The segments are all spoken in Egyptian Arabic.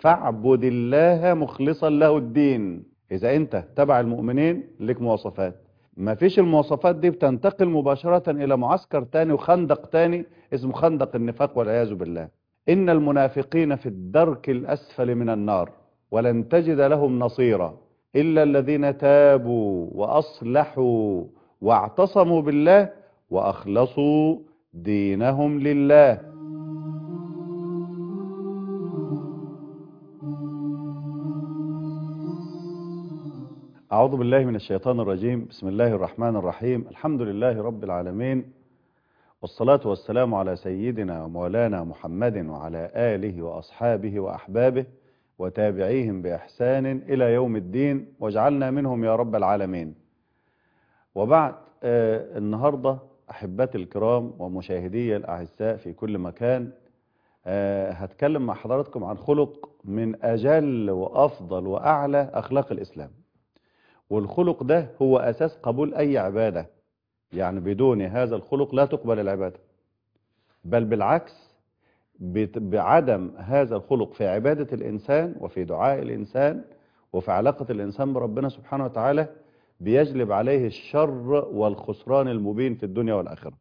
فاعبد الله مخلصا له الدين اذا انت تبع المؤمنين لك مواصفات ما فيش المواصفات دي بتنتقل مباشرة الى معسكر تاني وخندق تاني اسمه خندق النفاق والعياذ بالله ان المنافقين في الدرك الاسفل من النار ولن تجد لهم نصيرا الا الذين تابوا واصلحوا واعتصموا بالله واخلصوا دينهم لله أعوذ بالله من الشيطان الرجيم بسم الله الرحمن الرحيم الحمد لله رب العالمين والصلاة والسلام على سيدنا ومولانا محمد وعلى آله وأصحابه وأحبابه وتابعيهم بإحسان إلى يوم الدين واجعلنا منهم يا رب العالمين وبعد آه النهاردة أحبتي الكرام ومشاهدي الأعزاء في كل مكان آه هتكلم مع حضراتكم عن خلق من أجل وأفضل وأعلى أخلاق الإسلام والخلق ده هو أساس قبول أي عبادة يعني بدون هذا الخلق لا تقبل العبادة بل بالعكس بعدم هذا الخلق في عبادة الإنسان وفي دعاء الإنسان وفي علاقة الإنسان بربنا سبحانه وتعالى بيجلب عليه الشر والخسران المبين في الدنيا والآخرة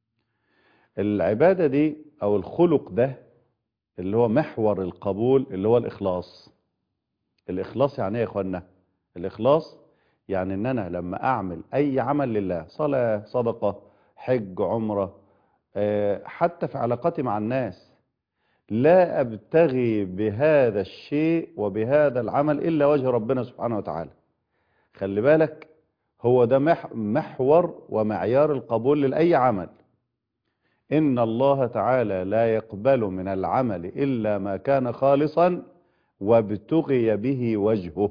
العبادة دي أو الخلق ده اللي هو محور القبول اللي هو الإخلاص الإخلاص يعني ايه يا إخوانا الإخلاص يعني ان انا لما اعمل اي عمل لله صلاة صدقة حج عمرة حتى في علاقتي مع الناس لا ابتغي بهذا الشيء وبهذا العمل الا وجه ربنا سبحانه وتعالى خلي بالك هو ده محور ومعيار القبول لأي عمل إن الله تعالى لا يقبل من العمل إلا ما كان خالصا وابتغي به وجهه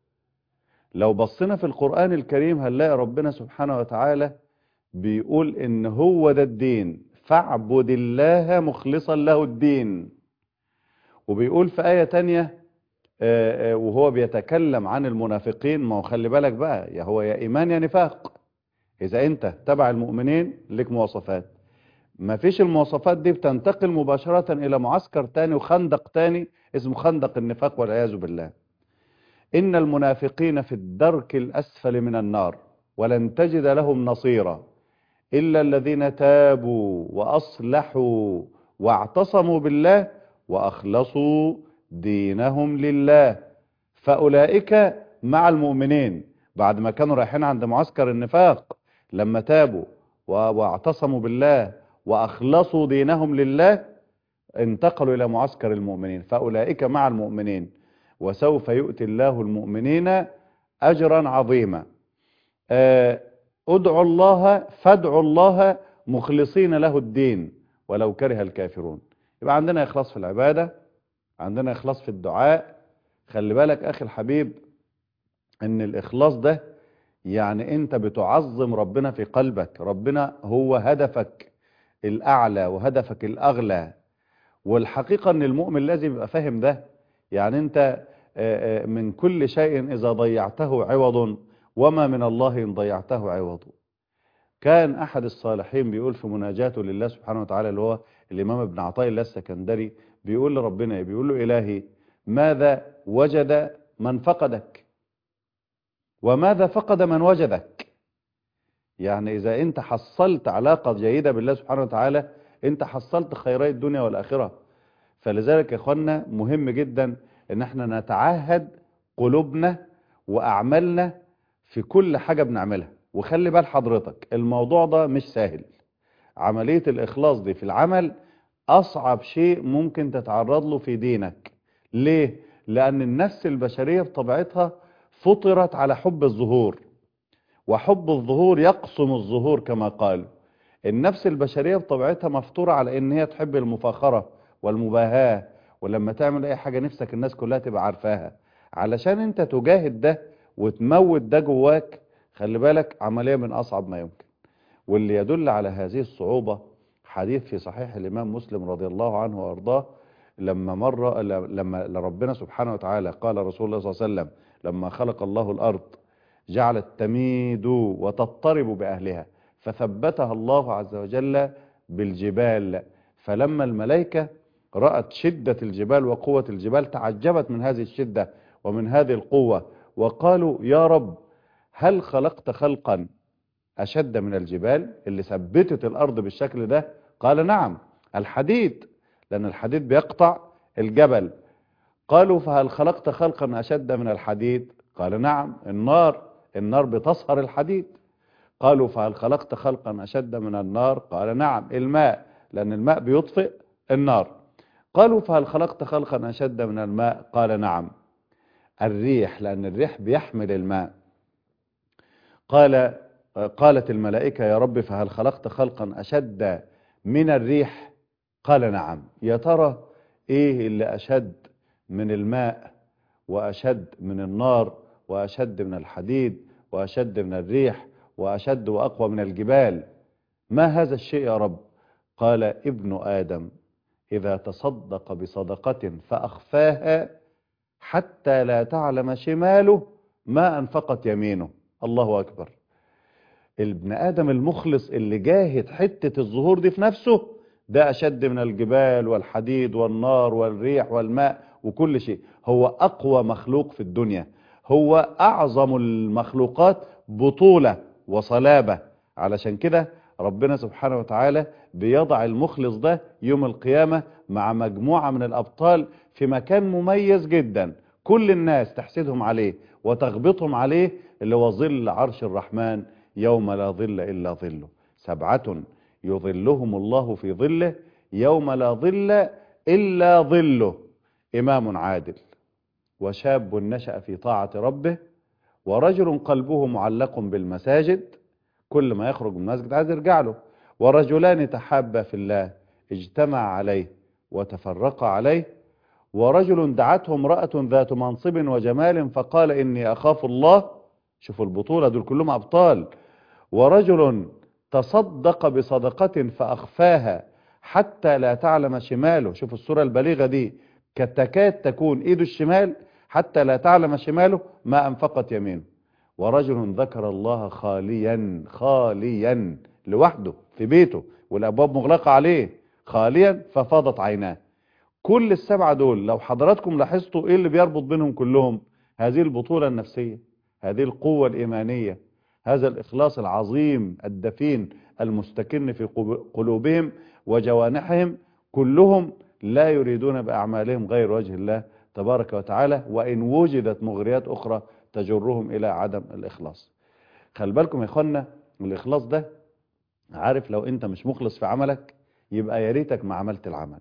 لو بصينا في القرآن الكريم هنلاقي ربنا سبحانه وتعالى بيقول ان هو ده الدين فاعبد الله مخلصا له الدين وبيقول في آية تانية وهو بيتكلم عن المنافقين ما هو خلي بالك بقى يا هو يا إيمان يا نفاق إذا أنت تبع المؤمنين لك مواصفات ما فيش المواصفات دي بتنتقل مباشرة إلى معسكر تاني وخندق تاني اسمه خندق النفاق والعياذ بالله إن المنافقين في الدرك الأسفل من النار ولن تجد لهم نصيرا إلا الذين تابوا وأصلحوا واعتصموا بالله وأخلصوا دينهم لله فأولئك مع المؤمنين بعد ما كانوا رايحين عند معسكر النفاق لما تابوا واعتصموا بالله وأخلصوا دينهم لله انتقلوا إلى معسكر المؤمنين فأولئك مع المؤمنين وسوف يؤتي الله المؤمنين أجرا عظيما ادعوا الله فادعوا الله مخلصين له الدين ولو كره الكافرون يبقى عندنا إخلاص في العبادة عندنا إخلاص في الدعاء خلي بالك أخي الحبيب أن الإخلاص ده يعني أنت بتعظم ربنا في قلبك ربنا هو هدفك الأعلى وهدفك الأغلى والحقيقة أن المؤمن لازم يبقى فاهم ده يعني أنت من كل شيء إذا ضيعته عوض وما من الله إن ضيعته عوض كان أحد الصالحين بيقول في مناجاته لله سبحانه وتعالى اللي هو الإمام ابن عطاء الله السكندري بيقول لربنا بيقول له إلهي ماذا وجد من فقدك وماذا فقد من وجدك يعني إذا أنت حصلت علاقة جيدة بالله سبحانه وتعالى أنت حصلت خيري الدنيا والآخرة فلذلك يا إخوانا مهم جدا ان احنا نتعهد قلوبنا واعمالنا في كل حاجة بنعملها وخلي بال حضرتك الموضوع ده مش سهل عملية الاخلاص دي في العمل اصعب شيء ممكن تتعرض له في دينك ليه لان النفس البشرية بطبيعتها فطرت على حب الظهور وحب الظهور يقسم الظهور كما قالوا النفس البشرية بطبيعتها مفطورة على ان هي تحب المفاخرة والمباهاة ولما تعمل اي حاجة نفسك الناس كلها تبقى عارفاها علشان انت تجاهد ده وتموت ده جواك خلي بالك عملية من اصعب ما يمكن واللي يدل على هذه الصعوبة حديث في صحيح الامام مسلم رضي الله عنه وارضاه لما مر لما ربنا سبحانه وتعالى قال رسول الله صلى الله عليه وسلم لما خلق الله الارض جعلت تميد وتضطرب باهلها فثبتها الله عز وجل بالجبال فلما الملائكة رأت شدة الجبال وقوة الجبال تعجبت من هذه الشدة ومن هذه القوة وقالوا يا رب هل خلقت خلقا أشد من الجبال اللي ثبتت الأرض بالشكل ده قال نعم الحديد لأن الحديد بيقطع الجبل قالوا فهل خلقت خلقا أشد من الحديد قال نعم النار النار بتصهر الحديد قالوا فهل خلقت خلقا أشد من النار قال نعم الماء لأن الماء بيطفئ النار قالوا فهل خلقت خلقا أشد من الماء قال نعم الريح لأن الريح بيحمل الماء قال قالت الملائكة يا رب فهل خلقت خلقا أشد من الريح قال نعم يا ترى إيه اللي أشد من الماء وأشد من النار وأشد من الحديد وأشد من الريح وأشد وأقوى من الجبال ما هذا الشيء يا رب قال ابن آدم إذا تصدق بصدقة فأخفاها حتى لا تعلم شماله ما أنفقت يمينه الله أكبر ابن آدم المخلص اللي جاهد حتة الظهور دي في نفسه ده أشد من الجبال والحديد والنار والريح والماء وكل شيء هو أقوى مخلوق في الدنيا هو أعظم المخلوقات بطولة وصلابة علشان كده ربنا سبحانه وتعالى بيضع المخلص ده يوم القيامة مع مجموعة من الأبطال في مكان مميز جدا كل الناس تحسدهم عليه وتغبطهم عليه اللي هو ظل عرش الرحمن يوم لا ظل إلا ظله سبعة يظلهم الله في ظله يوم لا ظل إلا ظله إمام عادل وشاب نشأ في طاعة ربه ورجل قلبه معلق بالمساجد كل ما يخرج من المسجد عايز يرجع له ورجلان تحابا في الله اجتمع عليه وتفرقا عليه ورجل دعته امرأة ذات منصب وجمال فقال إني أخاف الله شوفوا البطولة دول كلهم أبطال ورجل تصدق بصدقة فأخفاها حتى لا تعلم شماله شوفوا الصورة البليغة دي كتكاد تكون إيده الشمال حتى لا تعلم شماله ما أنفقت يمينه ورجل ذكر الله خاليا خاليا لوحده في بيته والأبواب مغلقة عليه خاليا ففاضت عيناه كل السبعة دول لو حضراتكم لاحظتوا ايه اللي بيربط بينهم كلهم هذه البطولة النفسية هذه القوة الإيمانية هذا الإخلاص العظيم الدفين المستكن في قلوبهم وجوانحهم كلهم لا يريدون بأعمالهم غير وجه الله تبارك وتعالى وإن وجدت مغريات أخرى تجرهم إلى عدم الإخلاص خلي بالكم يا إخوانا الإخلاص ده عارف لو أنت مش مخلص في عملك يبقى يا ريتك ما عملت العمل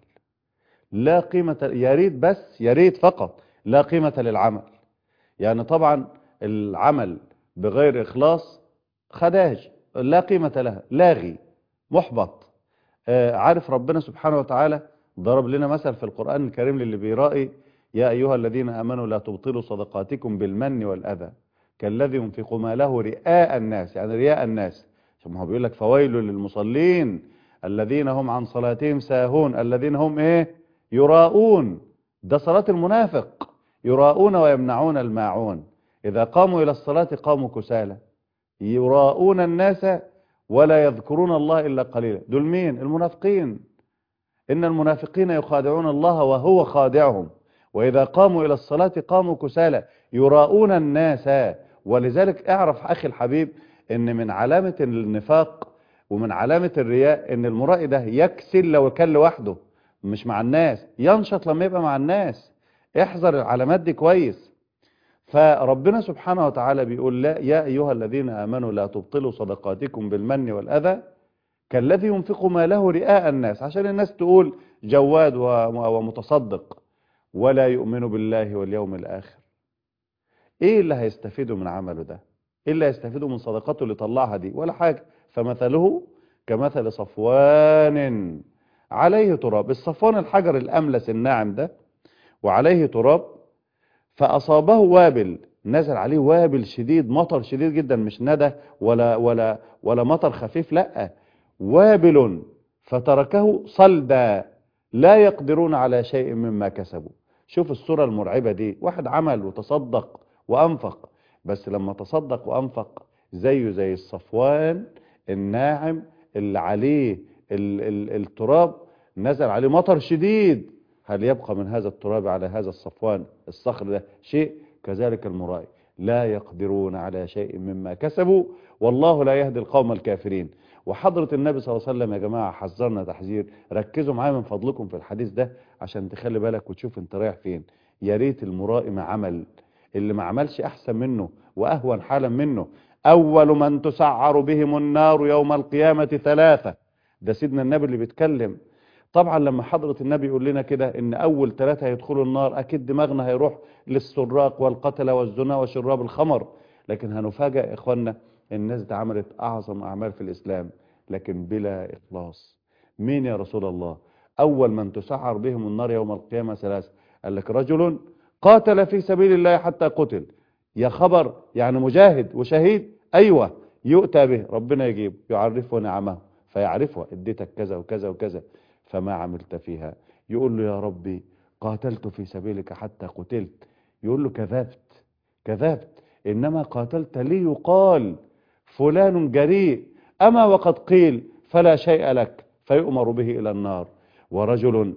لا قيمة يا ريت بس يا ريت فقط لا قيمة للعمل يعني طبعا العمل بغير إخلاص خداج لا قيمة لها لاغي محبط آه عارف ربنا سبحانه وتعالى ضرب لنا مثل في القرآن الكريم للي بيرائي يا أيها الذين أمنوا لا تبطلوا صدقاتكم بالمن والأذى كالذي ينفق ماله رئاء الناس يعني رياء الناس ثم هو بيقول لك فويل للمصلين الذين هم عن صلاتهم ساهون الذين هم ايه يراؤون ده صلاة المنافق يراؤون ويمنعون الماعون إذا قاموا إلى الصلاة قاموا كسالى يراؤون الناس ولا يذكرون الله إلا قليلا دول مين المنافقين إن المنافقين يخادعون الله وهو خادعهم وإذا قاموا إلى الصلاة قاموا كسالى يراؤون الناس ولذلك اعرف أخي الحبيب إن من علامة النفاق ومن علامة الرياء إن المرائي ده يكسل لو كان لوحده مش مع الناس ينشط لما يبقى مع الناس احذر العلامات دي كويس فربنا سبحانه وتعالى بيقول لا يا أيها الذين آمنوا لا تبطلوا صدقاتكم بالمن والأذى كالذي ينفق ماله رئاء الناس عشان الناس تقول جواد ومتصدق ولا يؤمن بالله واليوم الآخر ايه اللي هيستفيده من عمله ده ايه اللي هيستفيده من صدقاته اللي طلعها دي ولا حاجة فمثله كمثل صفوان عليه تراب الصفوان الحجر الأملس الناعم ده وعليه تراب فأصابه وابل نزل عليه وابل شديد مطر شديد جدا مش ندى ولا ولا ولا مطر خفيف لا وابل فتركه صلدا لا يقدرون على شيء مما كسبوا شوف الصورة المرعبة دي واحد عمل وتصدق وأنفق بس لما تصدق وأنفق زيه زي الصفوان الناعم اللي عليه ال ال التراب نزل عليه مطر شديد هل يبقى من هذا التراب على هذا الصفوان الصخر ده شيء كذلك المرائي لا يقدرون على شيء مما كسبوا والله لا يهدي القوم الكافرين وحضرة النبي صلى الله عليه وسلم يا جماعة حذرنا تحذير ركزوا معايا من فضلكم في الحديث ده عشان تخلي بالك وتشوف انت رايح فين يا ريت المرائي ما عمل اللي ما عملش احسن منه واهون حالا منه اول من تسعر بهم النار يوم القيامة ثلاثة ده سيدنا النبي اللي بيتكلم طبعا لما حضرة النبي يقول لنا كده ان اول ثلاثة هيدخلوا النار اكيد دماغنا هيروح للسراق والقتلة والزنا وشراب الخمر لكن هنفاجأ يا اخوانا الناس دي عملت اعظم اعمال في الاسلام لكن بلا اخلاص مين يا رسول الله اول من تسعر بهم النار يوم القيامة ثلاثة قال لك رجل قاتل في سبيل الله حتى قتل يا خبر يعني مجاهد وشهيد ايوه يؤتى به ربنا يجيب يعرفه نعمه فيعرفها اديتك كذا وكذا وكذا فما عملت فيها يقول له يا ربي قاتلت في سبيلك حتى قتلت يقول له كذبت كذبت انما قاتلت ليقال فلان جريء اما وقد قيل فلا شيء لك فيؤمر به الى النار ورجل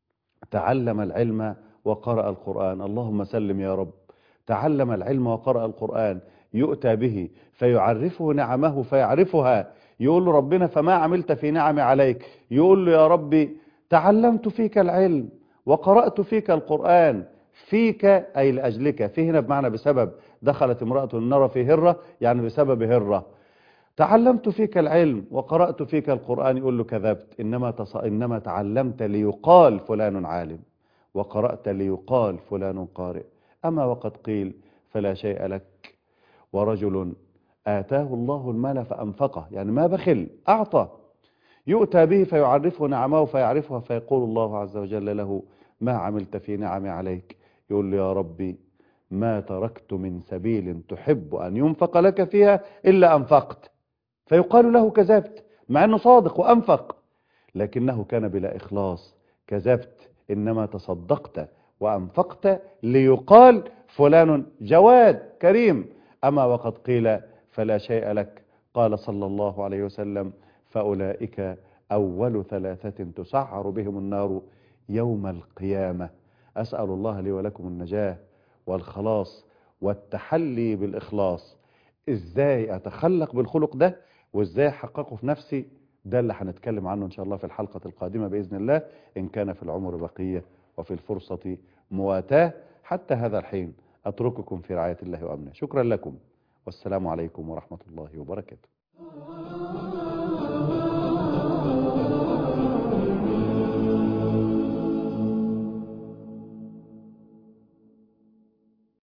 تعلم العلم وقرأ القرآن اللهم سلم يا رب تعلم العلم وقرأ القرآن يؤتى به فيعرفه نعمه فيعرفها يقول له ربنا فما عملت في نعمي عليك يقول له يا ربي تعلمت فيك العلم وقرأت فيك القرآن فيك أي لأجلك في هنا بمعنى بسبب دخلت امرأة النار في هرة يعني بسبب هرة تعلمت فيك العلم وقرأت فيك القرآن يقول له كذبت إنما, تص... إنما تعلمت ليقال فلان عالم وقرأت ليقال فلان قارئ أما وقد قيل فلا شيء لك ورجل آتاه الله المال فأنفقه يعني ما بخل أعطى يؤتى به فيعرفه نعمه فيعرفها فيقول الله عز وجل له ما عملت في نعمي عليك يقول له يا ربي ما تركت من سبيل تحب أن ينفق لك فيها إلا أنفقت فيقال له كذبت مع أنه صادق وأنفق لكنه كان بلا إخلاص كذبت إنما تصدقت وأنفقت ليقال فلان جواد كريم أما وقد قيل فلا شيء لك قال صلى الله عليه وسلم فأولئك أول ثلاثة تسعر بهم النار يوم القيامة أسأل الله لي ولكم النجاة والخلاص والتحلي بالإخلاص إزاي أتخلق بالخلق ده وإزاي أحققه في نفسي ده اللي هنتكلم عنه إن شاء الله في الحلقة القادمة بإذن الله إن كان في العمر بقية وفي الفرصة مواتاه حتى هذا الحين أترككم في رعاية الله وأمنه شكرا لكم والسلام عليكم ورحمة الله وبركاته